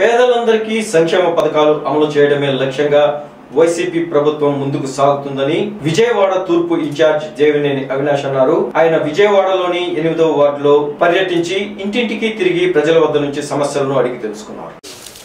పేదలందరికీ సంక్షేమ పథకాలు అమలు చేయడమే లక్ష్యంగా వైసీపీ ప్రభుత్వం ముందుకు సాగుతుందని విజయవాడ తూర్పు ఇన్ఛార్జ్ దేవినేని అవినాష్ అన్నారు ఆయన విజయవాడలోని ఎనిమిదవ వార్డులో పర్యటించి ఇంటింటికి తిరిగి ప్రజల వద్ద నుంచి సమస్యలను అడిగి తెలుసుకున్నారు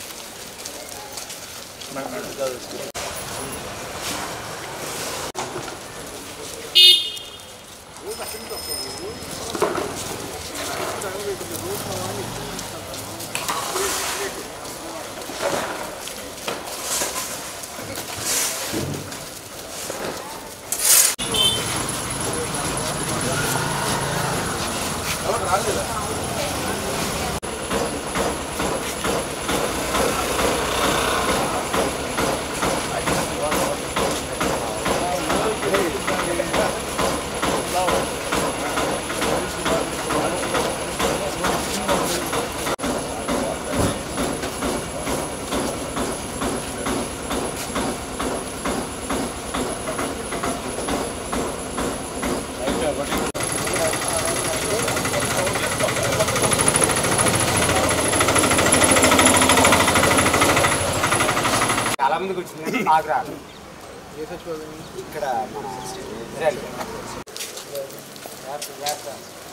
చాలా మందికి వచ్చింది నాకు రాదు ఇక్కడ మన ఇజ్రాయెల్. జాగ్రత్త, జాగ్రత్త.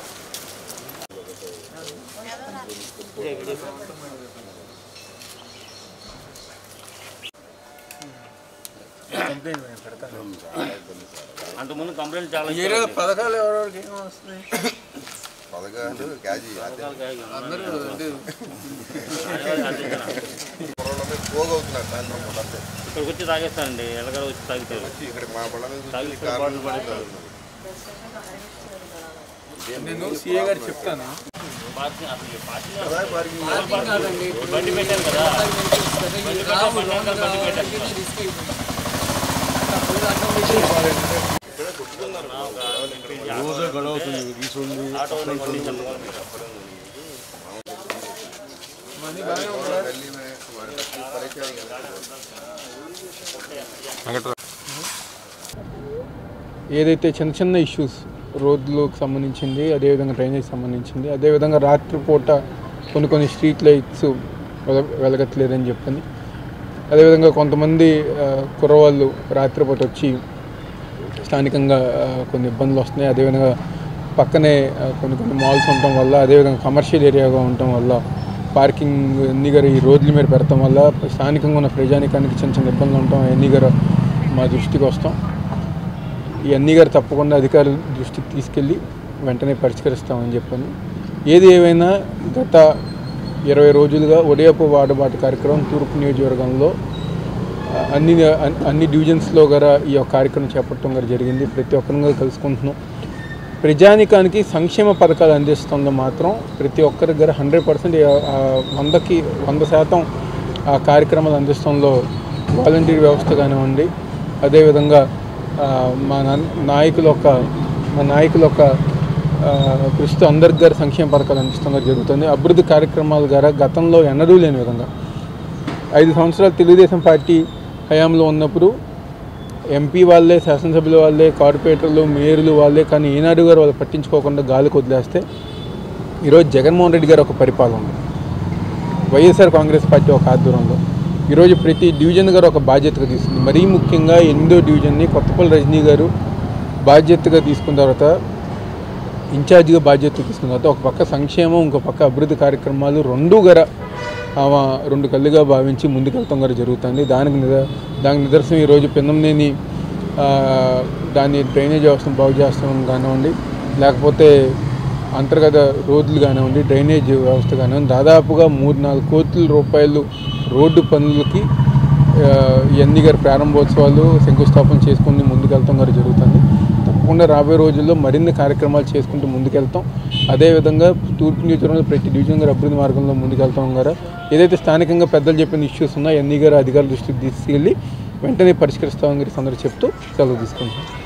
అంతకుముందు కంప్లైంట్ చాలా ఏదో పథకాలు ఎవరెవరికి ఏం వస్తున్నాయి పథకాలు క్యాజీ అందరూ అంటే పొలంలో పోగవుతున్నారు సాయంత్రం పూట అంతే. ఇక్కడికి వచ్చి తాగేస్తానండి ఎలాగో వచ్చి తాగుతారు వచ్చి ఇక్కడ మా పళ్ళ మీద తాగి కూర్చొని ఇక్కడ కార్లు బాటిల్ పడేస్తారు. నేను సీఏ గారు చెప్తాను పార్కింగ్ అసలు పార్కింగ్ కదా పార్కింగ్ బండి పెట్టాను కదా బండి పెట్టాను బండి వెనకాల బండి పెట్టాను ఆటో పండించాను గల్లీ మే వాడి బస్సు పరేషాన్ కదా. ఏదైతే చిన్న చిన్న ఇష్యూస్ రోడ్లకు సంబంధించింది అదేవిధంగా డ్రైనేజ్ సంబంధించింది అదేవిధంగా రాత్రిపూట కొన్ని కొన్ని స్ట్రీట్ లైట్స్ వెల- వెలగట్లేదని చెప్పని అదేవిధంగా కొంతమంది ఆ, కుర్రవాళ్ళు రాత్రిపూట వచ్చి స్థానికంగా ఆ, కొన్ని ఇబ్బందులు వస్తున్నాయి అదేవిధంగా పక్కనే ఆ, కొన్ని కొన్ని మాల్స్ ఉండటం వల్ల అదేవిధంగా కమర్షియల్ ఏరియాగా ఉండటం వల్ల పార్కింగ్ ఎన్ని గారు ఈ రోడ్ల మీద పెడతాం వల్ల స్థానికంగా ఉన్న ప్రజానికానికి చిన్న చిన్న ఇబ్బందులు ఉండటం ఎన్ని గారు మా దృష్టికి వస్తాం ఇవన్నీ గారు తప్పకుండా అధికారుల దృష్టికి తీసుకెళ్ళి వెంటనే పరిష్కరిస్తామని చెప్పాను ఏది ఏమైనా గత ఇరవై రోజులుగా ఒడియాపు వాడబాటు కార్యక్రమం తూర్పు నియోజకవర్గంలో ఆ, అన్ని అన్- అన్ని డివిజన్స్లో గల ఈ యొక్క కార్యక్రమం చేపట్టడం గారు జరిగింది ప్రతి ఒక్కరిని గారు కలుసుకుంటున్నాం ప్రజానికానికి సంక్షేమ పథకాలు అందిస్తుందో మాత్రం ప్రతి ఒక్కరి దగ్గర హండ్రెడ్ పర్సెంట్ వందకి వంద శాతం ఆ కార్యక్రమాలు అందిస్తంలో వాలంటీర్ వ్యవస్థ కానివ్వండి అదేవిధంగా ఆ, మా నా- నాయకుల యొక్క మా నాయకుల యొక్క ఆ, కృషితో అందరికి గారు సంక్షేమ పథకాలు అందిస్తాం గారు జరుగుతుంది అభివృద్ధి కార్యక్రమాల ద్వారా గతంలో ఎన్నడూ లేని విధంగా ఐదు సంవత్సరాలు తెలుగుదేశం పార్టీ హయాంలో ఉన్నప్పుడు ఎంపీ వాళ్ళే శాసనసభ్యుల వాళ్ళే కార్పొరేటర్లు మేయర్లు వాళ్ళే కానీ ఈనాడు గారు వాళ్ళు పట్టించుకోకుండా గాలికి వదిలేస్తే ఈరోజు జగన్మోహన్ రెడ్డి గారు ఒక పరిపాలన ఉంది వైఎస్ఆర్ కాంగ్రెస్ పార్టీ ఒక ఆధ్వర్యంలో ఈరోజు ప్రతి డివిజన్ గారు ఒక బాధ్యతగా తీసుకుంది మరీ ముఖ్యంగా ఎనిమిదో డివిజన్ని కొత్తపల్లి రజనీ గారు బాధ్యతగా తీసుకున్న తర్వాత ఇన్ఛార్జిగా బాధ్యత తీసుకున్న తర్వాత ఒక పక్క సంక్షేమం ఇంకో పక్క అభివృద్ధి కార్యక్రమాలు రెండు గర ఆమె రెండు కళ్ళుగా భావించి ముందుకెళ్తాం గారు జరుగుతుంది దానికి నిద దానికి నిదర్శనం ఈరోజు పిన్నంనేని ఆ, దాన్ని డ్రైనేజ్ వ్యవస్థను బాగు చేస్తాం కానివ్వండి లేకపోతే అంతర్గత రోడ్లు కానివ్వండి డ్రైనేజ్ వ్యవస్థ కానివ్వండి దాదాపుగా మూడు నాలుగు కోట్ల రూపాయలు రోడ్డు పనులకి ఆ, ఇవన్నీ గారి ప్రారంభోత్సవాలు శంకుస్థాపన చేసుకుని ముందుకెళ్తాం గారు జరుగుతుంది తప్పకుండా రాబోయే రోజుల్లో మరిన్ని కార్యక్రమాలు చేసుకుంటూ ముందుకెళ్తాం అదేవిధంగా తూర్పు నియోజకవర్గంలో ప్రతి డివిజన్ గారు అభివృద్ధి మార్గంలో ముందుకెళ్తాం గారు ఏదైతే స్థానికంగా పెద్దలు చెప్పిన ఇష్యూస్ ఉన్నాయో అన్ని గారు అధికారుల దృష్టికి తీసుకెళ్ళి వెంటనే పరిష్కరిస్తామని గారి సందర్భం చెప్తూ సెలవు తీసుకుంటాం